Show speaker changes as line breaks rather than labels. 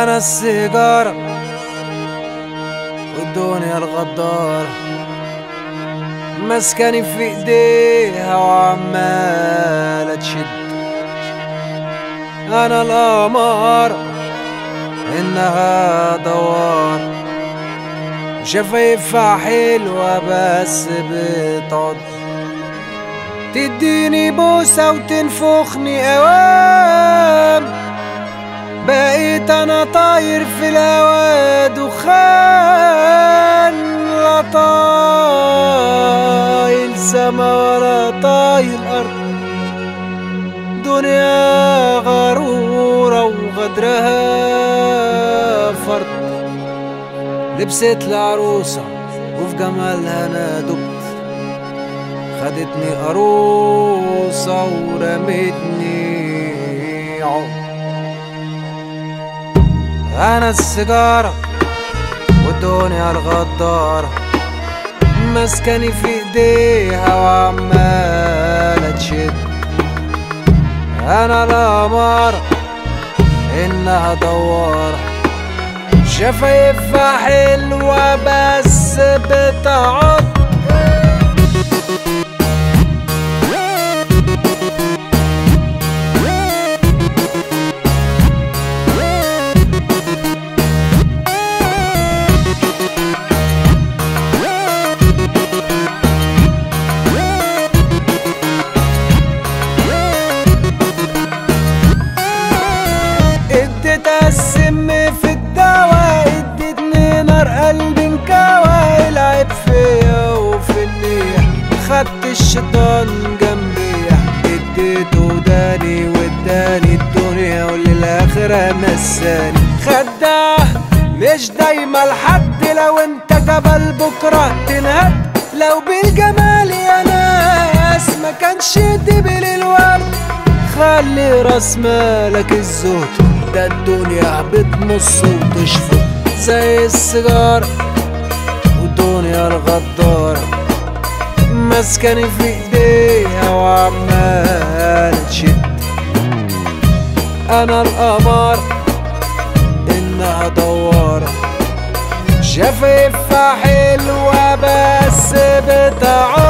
انا السيجارة والدنيا الغدارة مسكني في ايديها وعمالة تشد انا القمر انها دوار شفايفها حلوة بس بتعض تديني بوسة وتنفخني اوام بقيت انا طاير في الهوا دخان لا طايل سما ولا طايل ارض دنيا غرورة وغدرها فرد لبست العروسة وفي جمالها انا دبت خدتني قروصة ورمتني عقد انا السيجارة والدنيا الغدارة مسكني في ايديها وعمالة تشد انا القمر انها دوارة شفايفها حلوة بس بتعض اديتها السم في الدواء ادتني نار قلبي انكوى العب فيا وفي النيح خدت الشيطان جنبي اديته داني واداني الدنيا وللاخرة نساني خداه مش دايما لحد لو انت جبل بكرة تنهد لو بالجمال يا ناس ما كانش دبل الورد خلي راس مالك الزهد ده الدنيا بتمص وتشفط زي السيجارة والدنيا الغدارة مسكني في ايديها وعمالة تشد انا القمر انها دوارة شفايفها حلوة بس بتعور